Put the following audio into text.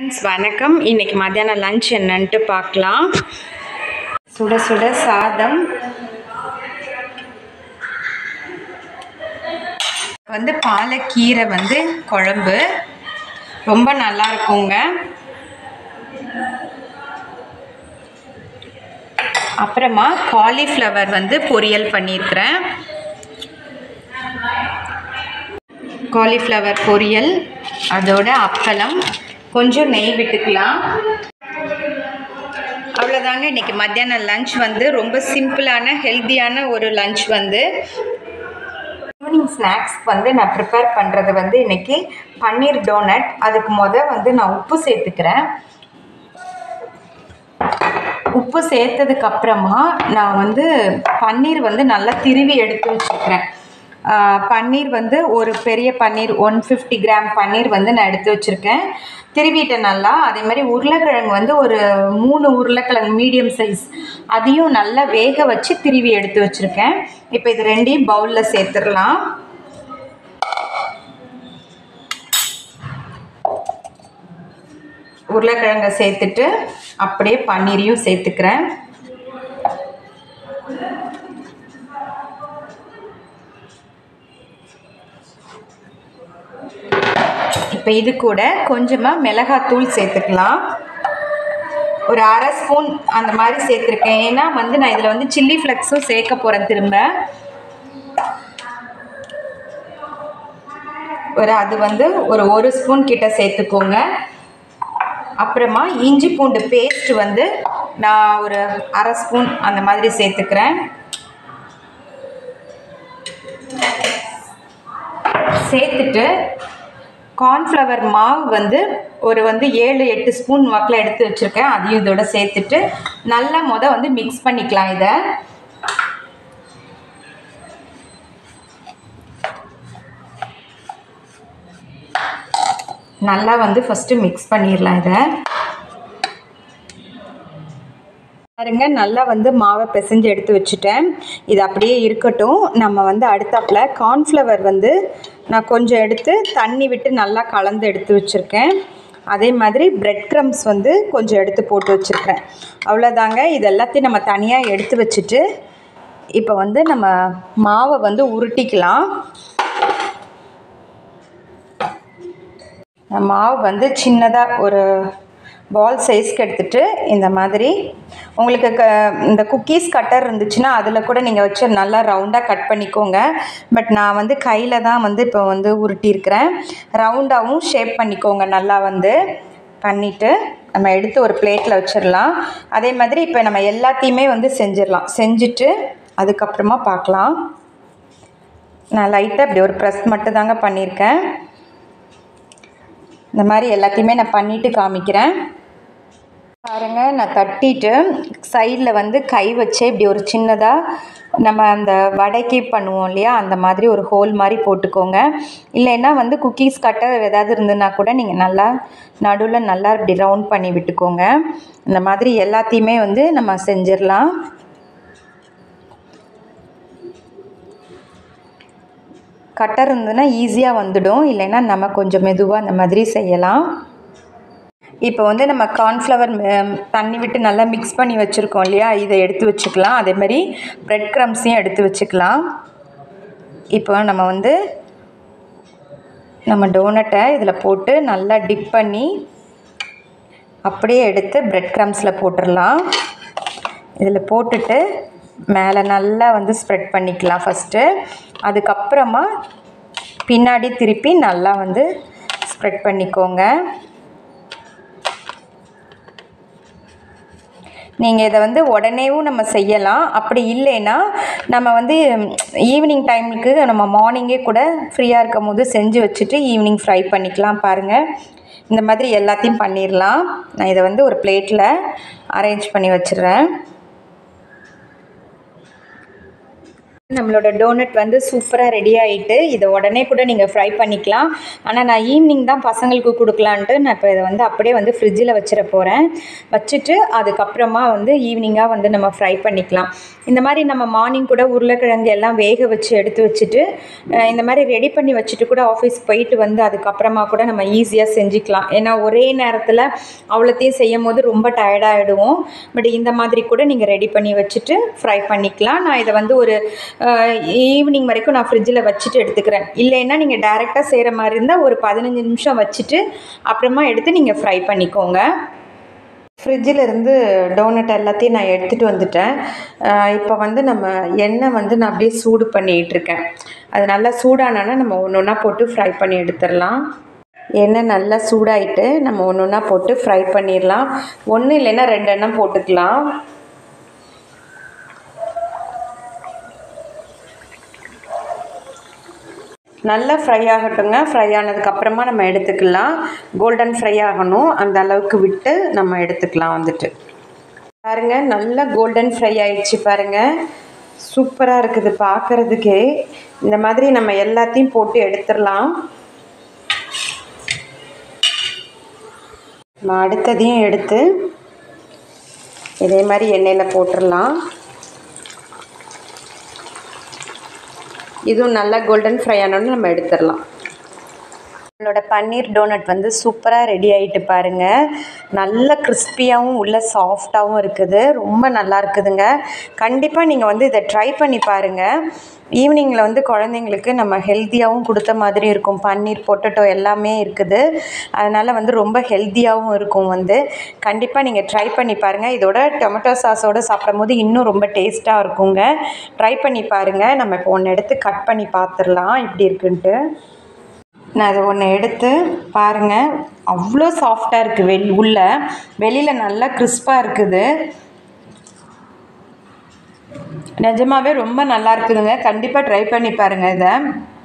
friends வணக்கம் இன்னைக்கு மத்தியானம் லஞ்ச் என்னன்ட்டு பார்க்கலாம் சுட சுட சாதம் வந்து பாலக்கீரை வந்து குழம்பு ரொம்ப நல்லா இருக்குங்க அப்புறமா காலிஃப்ளவர் வந்து பொரியல் பண்ணியிருக்கிறேன் காலிஃப்ளவர் பொரியல் அதோட அப்பளம் கொஞ்சம் நெய் விட்டுக்கலாம் அவ்வளோதாங்க இன்றைக்கி மத்தியானம் லஞ்ச் வந்து ரொம்ப சிம்பிளான ஹெல்த்தியான ஒரு லஞ்ச் வந்து ஈவினிங் ஸ்நாக்ஸ் வந்து நான் ப்ரிப்பேர் பண்ணுறது வந்து இன்றைக்கி பன்னீர் டோனட் அதுக்கு முத வந்து நான் உப்பு சேர்த்துக்கிறேன் உப்பு சேர்த்ததுக்கு அப்புறமா நான் வந்து பன்னீர் வந்து நல்லா திருவி எடுத்து வச்சுக்கிறேன் பன்னீர் வந்து ஒரு பெரிய paneer one fifty gram paneer வந்து நான் எடுத்து வச்சுருக்கேன் திருவிட்டேன் நல்லா அதே மாதிரி உருளைக்கிழங்கு வந்து ஒரு மூணு உருளைக்கிழங்கு மீடியம் சைஸ் அதையும் நல்லா வேக வச்சு திருவி எடுத்து வச்சுருக்கேன் இப்போ இது ரெண்டையும் பவுலில் சேர்த்துடலாம் உருளைக்கிழங்கை சேர்த்துட்டு அப்படியே பன்னீரையும் சேர்த்துக்கிறேன் இப்போ இது கூட கொஞ்சமாக மிளகாத்தூள் சேர்த்துக்கலாம் ஒரு அரை ஸ்பூன் அந்த மாதிரி சேர்த்துருக்கேன் ஏன்னா வந்து நான் இதில் வந்து சில்லி ஃப்ளெக்ஸும் சேர்க்க போகிறேன் திரும்ப ஒரு அது வந்து ஒரு ஒரு ஸ்பூன் கிட்ட சேர்த்துக்கோங்க அப்புறமா இஞ்சி பூண்டு பேஸ்ட் வந்து நான் ஒரு அரை ஸ்பூன் அந்த மாதிரி சேர்த்துக்கிறேன் சேர்த்துட்டு கார்ன்ஃப்ளவர் மாவு வந்து ஒரு வந்து ஏழு எட்டு ஸ்பூன் வாக்கில் எடுத்து வச்சுருக்கேன் அதையும் இதோட சேர்த்துட்டு நல்லா முத வந்து மிக்ஸ் பண்ணிக்கலாம் இதை நல்லா வந்து ஃபஸ்ட்டு மிக்ஸ் பண்ணிடலாம் இதை பாருங்க நல்லா வந்து மாவை பிசைஞ்சு எடுத்து வச்சுட்டேன் இது அப்படியே இருக்கட்டும் நம்ம வந்து அடுத்தாப்பில் கார்ன்ஃப்ளவர் வந்து நான் கொஞ்சம் எடுத்து தண்ணி விட்டு நல்லா கலந்து எடுத்து வச்சுருக்கேன் அதே மாதிரி பிரெட் க்ரம்ஸ் வந்து கொஞ்சம் எடுத்து போட்டு வச்சுருக்கேன் அவ்வளோதாங்க இது எல்லாத்தையும் நம்ம தனியாக எடுத்து வச்சுட்டு இப்போ வந்து நம்ம மாவை வந்து உருட்டிக்கலாம் மாவு வந்து சின்னதாக ஒரு பால் சைஸ்க்கு எடுத்துகிட்டு இந்த மாதிரி உங்களுக்கு க இந்த குக்கீஸ் கட்டர் இருந்துச்சுன்னா அதில் கூட நீங்கள் வச்சு நல்லா ரவுண்டாக கட் பண்ணிக்கோங்க பட் நான் வந்து கையில் தான் வந்து இப்போ வந்து உருட்டியிருக்கிறேன் ரவுண்டாகவும் ஷேப் பண்ணிக்கோங்க நல்லா வந்து பண்ணிவிட்டு நம்ம எடுத்து ஒரு பிளேட்டில் வச்சிடலாம் அதே மாதிரி இப்போ நம்ம எல்லாத்தையுமே வந்து செஞ்சிடலாம் செஞ்சுட்டு அதுக்கப்புறமா பார்க்கலாம் நான் லைட்டாக இப்படி ஒரு ப்ரெஸ் மட்டும் தாங்க பண்ணியிருக்கேன் இந்த மாதிரி எல்லாத்தையுமே நான் பண்ணிவிட்டு காமிக்கிறேன் பாருங்கள் நான் தட்டிட்டு சைடில் வந்து கை வச்சு இப்படி ஒரு சின்னதாக நம்ம அந்த வடைக்கு பண்ணுவோம் இல்லையா அந்த மாதிரி ஒரு ஹோல் மாதிரி போட்டுக்கோங்க இல்லைன்னா வந்து குக்கீஸ் கட்டர் ஏதாவது இருந்ததுன்னா கூட நீங்கள் நல்லா நடுவில் நல்லா இப்படி ரவுண்ட் பண்ணி விட்டுக்கோங்க இந்த மாதிரி எல்லாத்தையுமே வந்து நம்ம செஞ்சிடலாம் கட்டர் இருந்ததுன்னா ஈஸியாக வந்துடும் இல்லைன்னா நம்ம கொஞ்சம் மெதுவாக அந்த மாதிரி செய்யலாம் இப்போ வந்து நம்ம கார்ன்ஃப்ளவர் தண்ணி விட்டு நல்லா மிக்ஸ் பண்ணி வச்சுருக்கோம் இல்லையா இதை எடுத்து வச்சுக்கலாம் அதே மாதிரி ப்ரெட் க்ரம்ஸையும் எடுத்து வச்சுக்கலாம் இப்போ நம்ம வந்து நம்ம டோனட்டை இதில் போட்டு நல்லா டிப் பண்ணி அப்படியே எடுத்து ப்ரெட் க்ரம்ஸில் போட்டுடலாம் இதில் போட்டுட்டு மேலே நல்லா வந்து ஸ்ப்ரெட் பண்ணிக்கலாம் ஃபஸ்ட்டு அதுக்கப்புறமா பின்னாடி திருப்பி நல்லா வந்து ஸ்ப்ரெட் பண்ணிக்கோங்க நீங்கள் இதை வந்து உடனேவும் நம்ம செய்யலாம் அப்படி இல்லைன்னா நம்ம வந்து ஈவினிங் டைமுக்கு நம்ம மார்னிங்கே கூட ஃப்ரீயாக இருக்கும் போது செஞ்சு வச்சுட்டு ஈவினிங் ஃப்ரை பண்ணிக்கலாம் பாருங்கள் இந்த மாதிரி எல்லாத்தையும் பண்ணிடலாம் நான் இதை வந்து ஒரு பிளேட்டில் அரேஞ்ச் பண்ணி வச்சிடுறேன் நம்மளோட டோனட் வந்து சூப்பராக ரெடி ஆகிட்டு இதை உடனே கூட நீங்கள் ஃப்ரை பண்ணிக்கலாம் ஆனால் நான் ஈவினிங் தான் பசங்களுக்கு கொடுக்கலான்ட்டு நான் இப்போ இதை வந்து அப்படியே வந்து ஃப்ரிட்ஜில் வச்சிட போகிறேன் வச்சுட்டு அதுக்கப்புறமா வந்து ஈவினிங்காக வந்து நம்ம ஃப்ரை பண்ணிக்கலாம் இந்த மாதிரி நம்ம மார்னிங் கூட உருளைக்கிழங்கு எல்லாம் வேக வச்சு எடுத்து வச்சுட்டு அஹ், இந்த மாதிரி ரெடி பண்ணி வச்சுட்டு கூட ஆஃபீஸ் போயிட்டு வந்து அதுக்கப்புறமா கூட நம்ம ஈஸியாக செஞ்சுக்கலாம் ஏன்னா ஒரே நேரத்தில் அவ்வளோத்தையும் செய்யும் போது ரொம்ப டயர்டாகிடுவோம் பட் இந்த மாதிரி கூட நீங்கள் ரெடி பண்ணி வச்சுட்டு ஃப்ரை பண்ணிக்கலாம் நான் இதை வந்து ஒரு ஈவினிங் வரைக்கும் நான் ஃப்ரிட்ஜில் வச்சுட்டு எடுத்துக்கிறேன் இல்லைன்னா நீங்கள் டைரெக்டாக செய்கிற மாதிரி இருந்தால் ஒரு பதினஞ்சு நிமிஷம் வச்சுட்டு அப்புறமா எடுத்து நீங்கள் ஃப்ரை பண்ணிக்கோங்க ஃப்ரிட்ஜில் இருந்து டோனட் எல்லாத்தையும் நான் எடுத்துகிட்டு வந்துட்டேன் இப்போ வந்து நம்ம எண்ணெய் வந்து நான் அப்படியே சூடு பண்ணிகிட்டு இருக்கேன் அது நல்லா சூடானோன்னா நம்ம ஒன்று ஒன்றா போட்டு ஃப்ரை பண்ணி எடுத்துடலாம் எண்ணெய் நல்லா சூடாயிட்டு நம்ம ஒன்று ஒன்றா போட்டு ஃப்ரை பண்ணிடலாம் ஒன்று இல்லைன்னா ரெண்டு எண்ணெய் போட்டுக்கலாம் நல்லா ஃப்ரை ஆகட்டுங்க ஃப்ரை ஆனதுக்கப்புறமா நம்ம எடுத்துக்கலாம் கோல்டன் ஃப்ரை ஆகணும் அந்த அளவுக்கு விட்டு நம்ம எடுத்துக்கலாம் வந்துட்டு பாருங்க நல்லா கோல்டன் ஃப்ரை ஆயிடுச்சு பாருங்க சூப்பராக இருக்குது பார்க்குறதுக்கே இந்த மாதிரி நம்ம எல்லாத்தையும் போட்டு எடுத்துடலாம் நம்ம அடுத்ததையும் எடுத்து இதே மாதிரி எண்ணெயில் போட்டுடலாம் இதுவும் நல்லா கோல்டன் ஃப்ரை ஆனோன்னு நம்ம எடுத்துடலாம் நம்மளோட பன்னீர் டோனட் வந்து சூப்பராக ரெடி ஆகிட்டு பாருங்கள் நல்ல கிறிஸ்பியாகவும் உள்ள சாஃப்டாகவும் இருக்குது ரொம்ப நல்லா இருக்குதுங்க கண்டிப்பாக நீங்கள் வந்து இதை ட்ரை பண்ணி பாருங்கள் ஈவினிங்கில் வந்து குழந்தைங்களுக்கு நம்ம ஹெல்த்தியாகவும் கொடுத்த மாதிரி இருக்கும் பன்னீர் பொட்டட்டோ எல்லாமே இருக்குது அதனால் வந்து ரொம்ப ஹெல்த்தியாகவும் இருக்கும் வந்து கண்டிப்பாக நீங்கள் ட்ரை பண்ணி பாருங்கள் இதோட டொமேட்டோ சாஸோடு சாப்பிடும்போது இன்னும் ரொம்ப டேஸ்ட்டாக இருக்குங்க ட்ரை பண்ணி பாருங்கள் நம்ம இப்போ ஒன்று எடுத்து கட் பண்ணி பார்த்துடலாம் எப்படி இருக்குன்ட்டு நான் அதை ஒன்று எடுத்து பாருங்கள் அவ்வளோ சாஃப்டாக இருக்குது வெளி உள்ள வெளியில் நல்லா கிறிஸ்பாக இருக்குது நிஜமாவே ரொம்ப நல்லா இருக்குதுங்க கண்டிப்பாக ட்ரை பண்ணி பாருங்கள் இதை